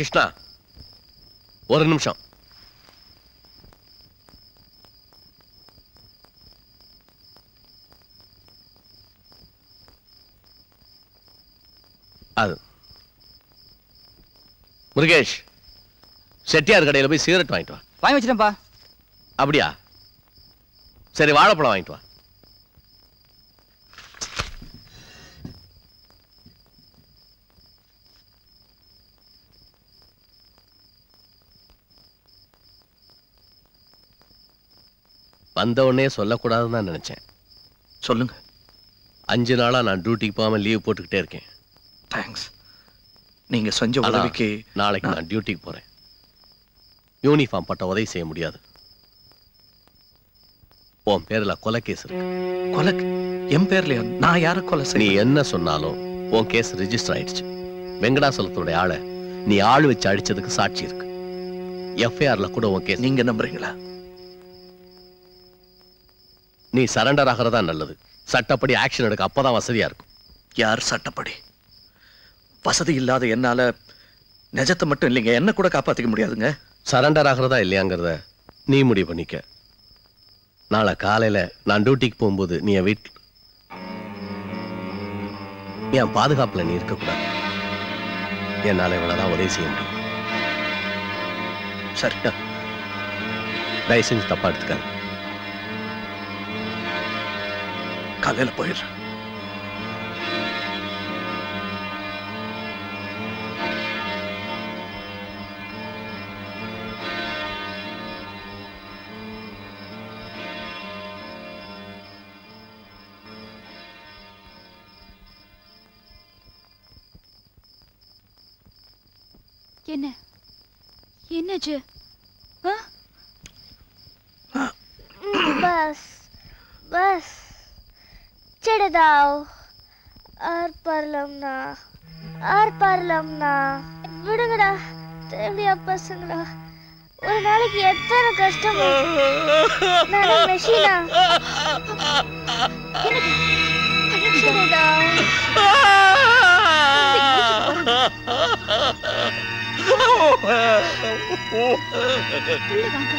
கிருஷ்ணா ஒரு நிமிஷம் அது முருகேஷ் செட்டியார் கடையில் போய் சிகரெட் வாங்கிட்டு வா வாங்கி வச்சிட்டேன்ப்பா அப்படியா சரி வாழைப்பழம் வாங்கிட்டு வா வந்த உடனே சொல்லக்கூடாதுன்னு தான் நினைச்சேன் சொல்லுங்க அஞ்சு நாளா நான் டியூட்டிக்கு போகாம லீவ் போட்டுக்கிட்டே இருக்கேன் தேங்க்ஸ் நீங்க செஞ்ச ஆனா, உதவிக்கு நாளைக்கு நான் டியூட்டிக்கு போறேன் யூனிஃபார்ம் பட்ட உதவி செய்ய முடியாது உன் பேர்ல கொலை கேஸ் இருக்கு கொலை என் பேர்லயா நான் யார கொலை நீ செய்ய என்ன சொன்னாலும் உன் கேஸ் ரெஜிஸ்டர் ஆயிடுச்சு வெங்கடாசலத்தோட ஆளை நீ ஆள் வச்சு அடிச்சதுக்கு சாட்சி இருக்கு எஃப்ஐஆர்ல கூட உன் கேஸ் நீங்க நம்புறீங்களா நீ சரண்டர் ஆகிறதா நல்லது சட்டப்படி ஆக்ஷன் எடுக்க அப்பதான் வசதியா இருக்கும் யார் சட்டப்படி வசதி இல்லாத என்னால நிஜத்தை மட்டும் இல்லைங்க என்ன கூட காப்பாத்திக்க முடியாதுங்க சரண்டர் ஆகிறதா இல்லையாங்கிறத நீ முடிவு பண்ணிக்க நாளை காலையில நான் டியூட்டிக்கு போகும்போது நீ என் வீட்டில் என் பாதுகாப்புல நீ இருக்கக்கூடாது என்னால இவ்வளவுதான் உதவி செய்ய முடியும் சரி தயவு செஞ்சு தப்பா எடுத்துக்காது காலையில போயிடுறேன் என்ன என்னாச்சு ஆ? बस बस ছেড়ে দাও আর পারলাম না আর পারলাম না விடுங்கடா தேவையா பசங்களா ஒரு நாளைக்கு எத்தனை கஷ்டம் நான் மெஷினா ছেড়ে உள்ள வாங்க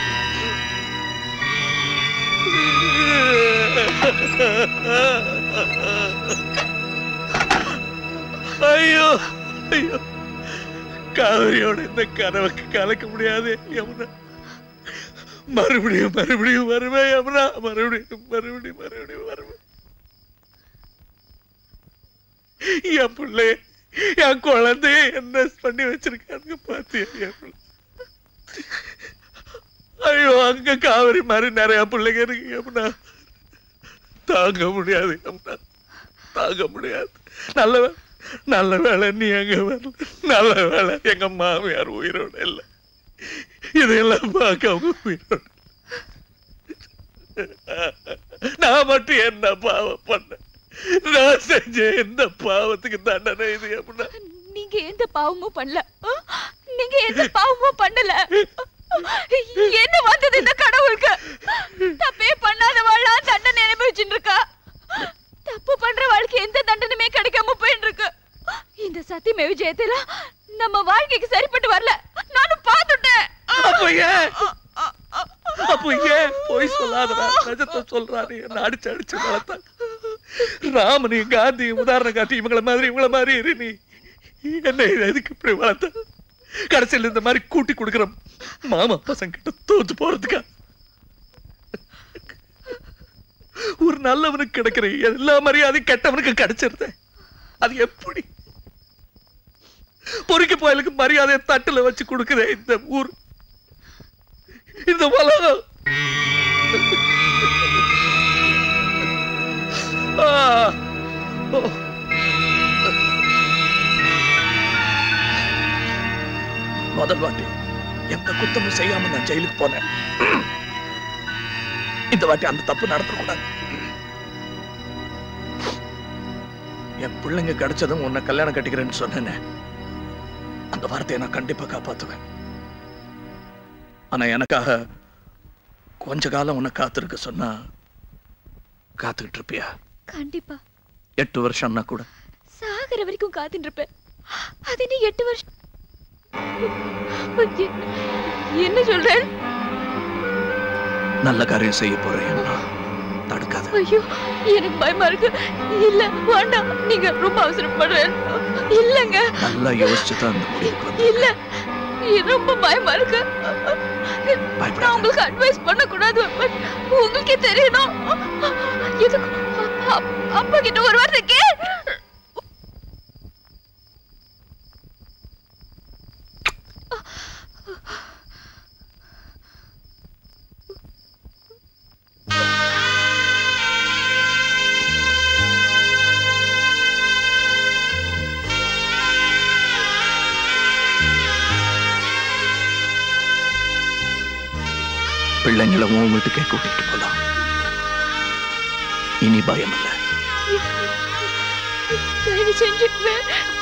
ஐயோ ஐயோ காவிரியோட இந்த கனவுக்கு கலக்க முடியாது யமுனா மறுபடியும் மறுபடியும் வருவேன் யமுனா மறுபடியும் மறுபடியும் மறுபடியும் வருவேன் என் பிள்ளை என் குழந்தைய என்ன பண்ணி வச்சிருக்காங்க பாத்தியா என் பிள்ளை ஐயோ அங்க காவிரி மாதிரி நிறைய பிள்ளைங்க இருக்கு யமுனா தாங்க முடியாது யமுனா தாங்க முடியாது நல்ல வே- நல்ல வேலை நீ எங்க வரல நல்ல வேலை எங்க மாமியார் உயிரோட இல்ல இதையெல்லாம் பார்க்க அவங்க உயிரோட நான் மட்டும் என்ன பாவம் பண்ண நான் செஞ்ச எந்த பாவத்துக்கு தண்டனை இது அப்படின்னா நீங்க எந்த பாவமும் பண்ணல ஆ? நீங்க எந்த பாவமும் பண்ணல என்ன வந்தது இந்த கடவுளுக்கு தப்பே பண்ணாத வாழா தண்டனை அனுபவிச்சுட்டு இருக்கா தப்பு பண்ற வாழ்க்கை எந்த தண்டனையுமே கிடைக்காம போயிட்டு இருக்கு இந்த சத்தியமே விஜயத்துல நம்ம வாழ்க்கைக்கு சரிப்பட்டு வரல நானும் பார்த்துட்டேன் அப்ப ஏன் அப்ப ஏன் போய் சொல்லாதடா நிஜத்தை சொல்றாரு என்ன அடிச்சு அடிச்சு வளர்த்தாங்க ராமனையும் காந்தியும் உதாரணம் காட்டி இவங்கள மாதிரி இவங்கள மாதிரி இரு நீ என்ன இது எதுக்கு இப்படி வளர்த்த கடைசியில் இந்த மாதிரி கூட்டி கொடுக்குற மாமா பசங்க கிட்ட தோத்து போறதுக்கா ஒரு நல்லவனுக்கு கிடைக்கிற எல்லா மரியாதையும் கெட்டவனுக்கு கிடைச்சிருது அது எப்படி பொறுக்கி போயலுக்கு மரியாதையை தட்டுல வச்சு கொடுக்குதே இந்த ஊர் இந்த உலகம் ஆ, ஓ. முதல் வாட்டி எந்த குத்தமும் செய்யாம நான் ஜெயிலுக்கு போனேன் இந்த வாட்டி அந்த தப்பு நடத்தக்கூடாது என் பிள்ளைங்க கிடைச்சதும் உன்னை கல்யாணம் கட்டிக்கிறேன்னு சொன்னேனே அந்த வார்த்தையை நான் கண்டிப்பா காப்பாத்துவேன் ஆனா எனக்காக கொஞ்ச காலம் உன்னை காத்திருக்க சொன்னா காத்துக்கிட்டு இருப்பியா கண்டிப்பா எட்டு வருஷம்னா கூட சாகர வரைக்கும் காத்துட்டு இருப்பேன் அது நீ எட்டு வருஷம் என்ன சொல்றேன் நல்ல காரியம் செய்ய போறேன் யமுனா தடுக்காத ஐயோ எனக்கு பயமா இருக்கு இல்ல வேண்டாம் நீங்க ரொம்ப அவசரப்படுறேன் இல்லங்க நல்லா யோசிச்சு தான் இந்த முடிவுக்கு வந்து இல்ல எனக்கு ரொம்ப பயமா இருக்கு நான் பயப்படாத உங்களுக்கு அட்வைஸ் பண்ண கூடாது பட் உங்களுக்கே தெரியணும் எதுக்கு அப்- அப்பா கிட்ட ஒரு வார்த்தை கே பிள்ளைங்களை உன் வீட்டுக்கே கூட்டிட்டு போலாம் இனி பயம் இல்ல தயவு செஞ்சு வே-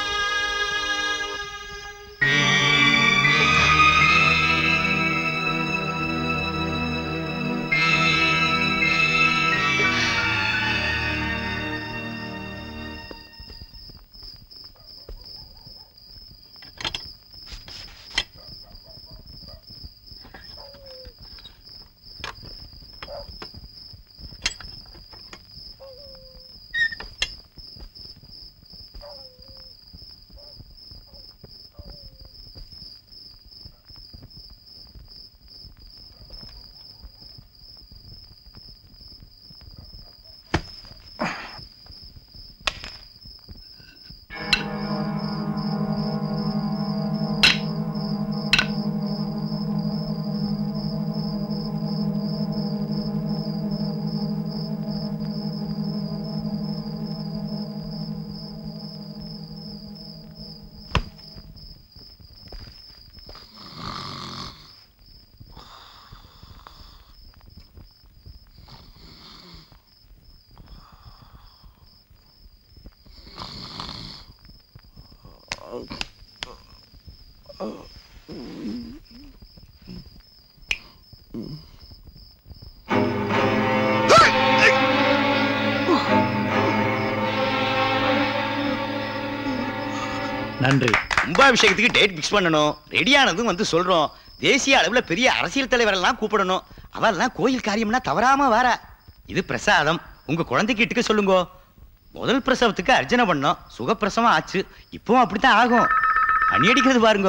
நன்றி கும்பாபிஷேகத்துக்கு டேட் ஃபிக்ஸ் பண்ணணும் ரெடியானதும் வந்து சொல்றோம் தேசிய அளவுல பெரிய அரசியல் தலைவரெல்லாம் கூப்பிடணும் அவெல்லாம் கோயில் காரியம்னா தவறாம வர இது பிரசாதம் உங்க குழந்தைக்கு இட்டுக்க சொல்லுங்க முதல் பிரசவத்துக்கு அர்ச்சனை பண்ணோம் சுகப்பிரசவம் ஆச்சு இப்பவும் அப்படித்தான் ஆகும் அணி அடிக்கிறது பாருங்க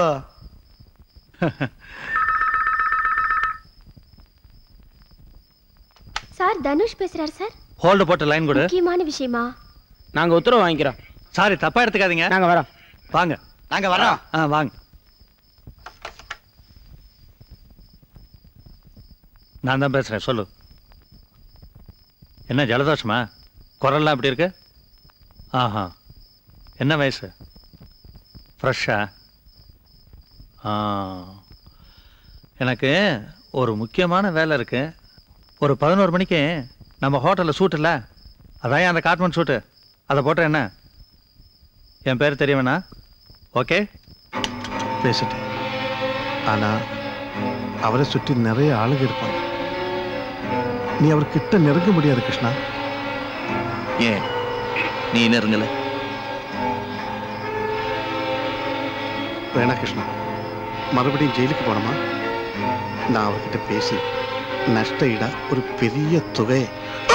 சார் தனுஷ் பேசுறாரு சார் ஹோல்டு போட்ட லைன் கொடு முக்கியமான விஷயமா நாங்க உத்தரவு வாங்கிக்கிறோம் சாரி தப்பா எடுத்துக்காதீங்க நாங்க வரோம் வாங்க நாங்க வரோம் ஆ வாங்க நான் தான் பேசுறேன் சொல்லு என்ன ஜலதோஷமா குரல்லாம் எப்படி இருக்கு ஆஹா என்ன வயசு ஃப்ரெஷ்ஷா ஆ எனக்கு ஒரு முக்கியமான வேலை இருக்கு ஒரு பதினோரு மணிக்கு நம்ம ஹோட்டலில் சூட் இல்லை அதான் அந்த காட்மன் சூட்டு அதை போட்ட என்ன என் பேர் தெரியவேண்ணா ஓகே பேசிட்டு ஆனா அவரை சுற்றி நிறைய ஆளுங்க இருப்பாங்க நீ அவர் கிட்ட நெருங்க முடியாது கிருஷ்ணா ஏன் நீ நெருங்கல வேணா கிருஷ்ணா மறுபடியும் ஜெயிலுக்கு போனோமா நான் அவர்கிட்ட பேசி நஷ்ட ஈடா ஒரு பெரிய தொகை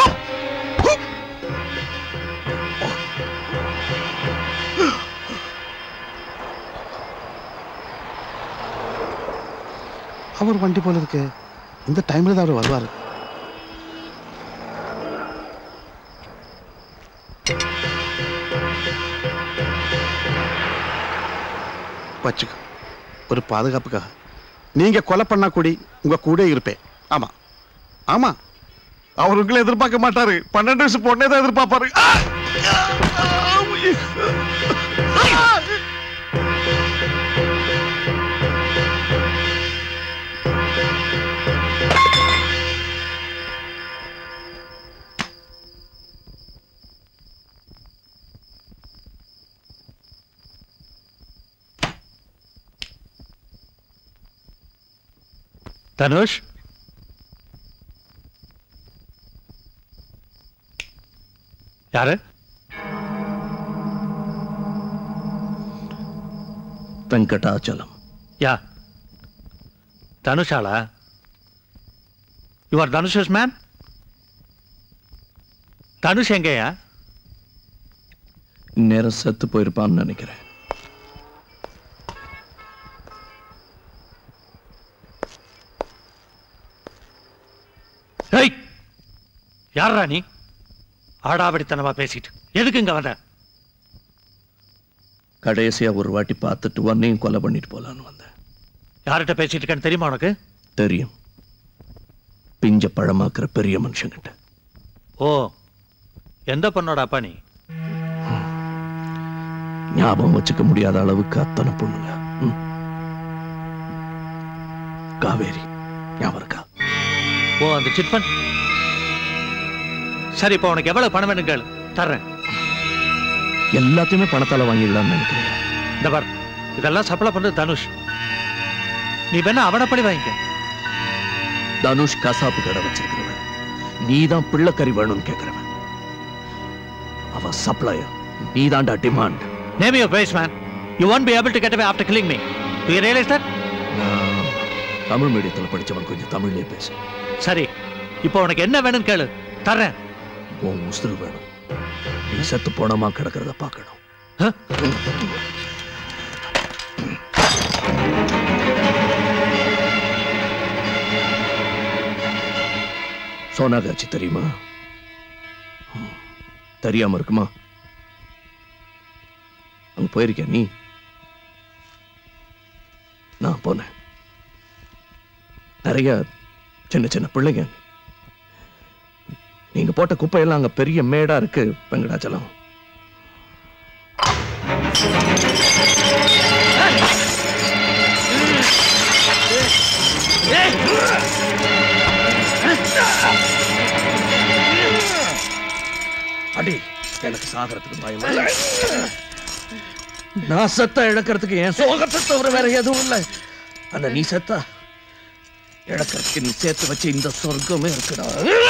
அவர் வண்டி போல இருக்கு இந்த டைம்ல தான் அவர் வருவார் வச்சுக்க ஒரு பாதுகாப்புக்காக நீங்க கொலை பண்ணா கூடி உங்க கூட இருப்பேன் ஆமா ஆமா அவர் உங்களை எதிர்பார்க்க மாட்டாரு பன்னெண்டு வயசு பொண்ணே தான் எதிர்பார்ப்பாரு ஆ! ஆ! உயிர். ஆ! தனுஷ் யாரு வெங்கடாச்சலம் யா தனுஷாலா யுவர் தனுஷஸ் மேன் தனுஷ் எங்கேயா நேரம் செத்து போயிருப்பான்னு நினைக்கிறேன் ஏய் யாரா நீ ஆடாவடித்தனமா பேசிட்டு எதுக்கு இங்க வந்த கடைசியா ஒரு வாட்டி பார்த்துட்டு உன்னையும் கொலை பண்ணிட்டு போலான்னு வந்தேன் யார்கிட்ட பேசிட்டு இருக்கேன்னு தெரியுமா உனக்கு தெரியும் பிஞ்ச பழமாக்குற பெரிய மனுஷங்கிட்ட ஓ எந்த பொண்ணோட அப்பா நீ ஞாபகம் வச்சுக்க முடியாத அளவுக்கு அத்தனை பொண்ணுங்க ம். காவேரி ஞாபகம் இருக்கா ஓ அந்த சிட்பன் சரி இப்போ உனக்கு எவ்வளவு பணம் வேணும் கேளு தர்றேன் எல்லாத்தையுமே பணத்தால வாங்கிடலாம்னு நினைக்கிறேன் இந்த பார் இதெல்லாம் சப்ளை பண்றது தனுஷ் நீ வேணா அவனை படி வாங்கிக்க தனுஷ் கசாப்பு கடை வச்சிருக்கிறவன் நீதான் பிள்ளைக்கறி வேணும்னு கேட்கிறவன் அவன் சப்ளையர் நீதான்டா demand Name your price, man. You won't be able to get away after killing me. Do you realize that? நான் தமிழ் மீடியத்தில் படிச்சவன் கொஞ்சம் தமிழ்லயே பேசு சரி இப்போ உனக்கு என்ன வேணும்னு கேளு தர்றேன் உன் உசுறு வேணும் நீ செத்து போனமா கிடக்கிறத பார்க்கணும் Huh? சோனாகாட்சி தெரியுமா ம். தெரியாம இருக்குமா அங்க போயிருக்கியா நீ நான் போனேன் நிறைய சின்ன சின்ன பிள்ளைங்க நீங்க போட்ட குப்பையெல்லாம் அங்க பெரிய மேடா இருக்கு வெங்கடாச்சலம் அடி எனக்கு சாகறதுக்கு பயம் இல்ல. நான் செத்த இழக்கிறதுக்கு என் சோகத்தை தவிர வேற எதுவும் இல்லை ஆனா நீ செத்தா இழக்கிறதுக்கு நீ சேர்த்து வச்ச இந்த சொர்க்கமே இருக்குடா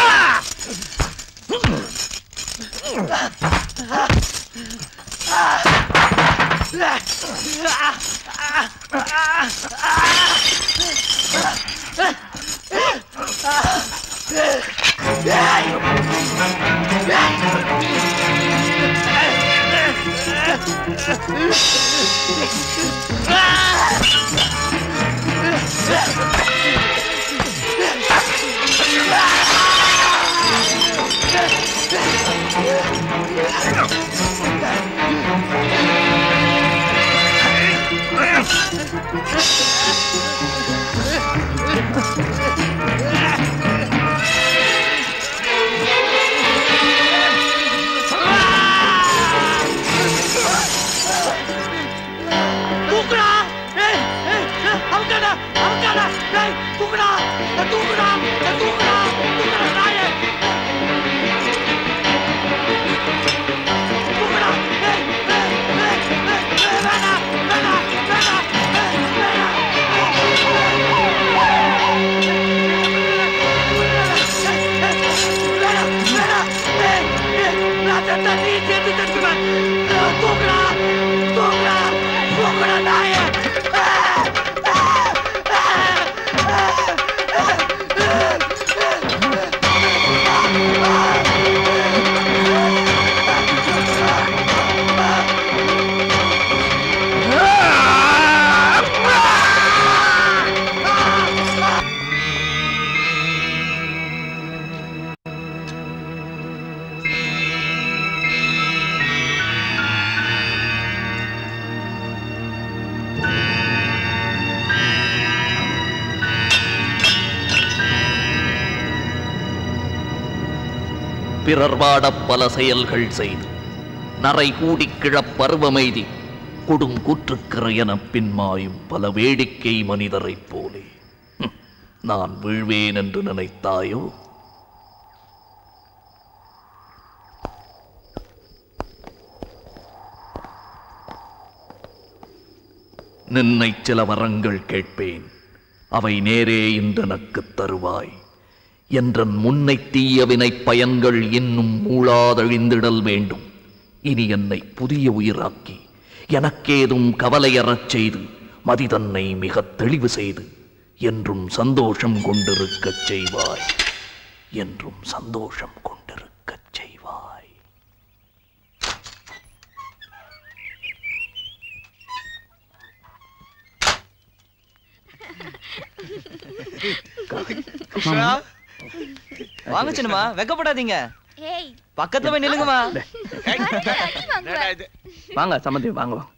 பிறர் வாடப் பல செயல்கள் செய்து நரை கூடிக் கிழப் பருவமெய்தி கொடுங்கூற்றுக்கிறையெனப் பின்மாயும் பல வேடிக்கை மனிதரைப் போலே ஹம், நான் வீழ்வேன் என்று நினைத்தாயோ நின்னை சில வரங்கள் கேட்பேன் அவை நேரே இன்றனக்குத் தருவாய் என்றன் முன்னை தீய வினைப் பயன்கள் இன்னும் மூளாதழிந்திடல் வேண்டும் இனி என்னை புதிய உயிராக்கி எனக்கேதும் கவலையறச் செய்து மதி தன்னை மிக தெளிவு செய்து என்றும் சந்தோஷம் கொண்டிருக்கச் செய்வாய் என்றும் சந்தோஷம் கொண்டிருக்கச் செய்வாய் வாங்க சின்னமா வெக்கப்படாதீங்க ஏய் பக்கத்துல போய் நில்லுங்கம்மா வாங்க சம்மந்தி வாங்க வாங்க.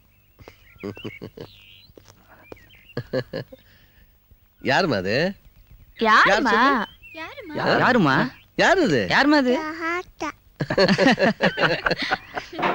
யாருமா அது யாருமா யாருமா யாரு இது யாருமா அது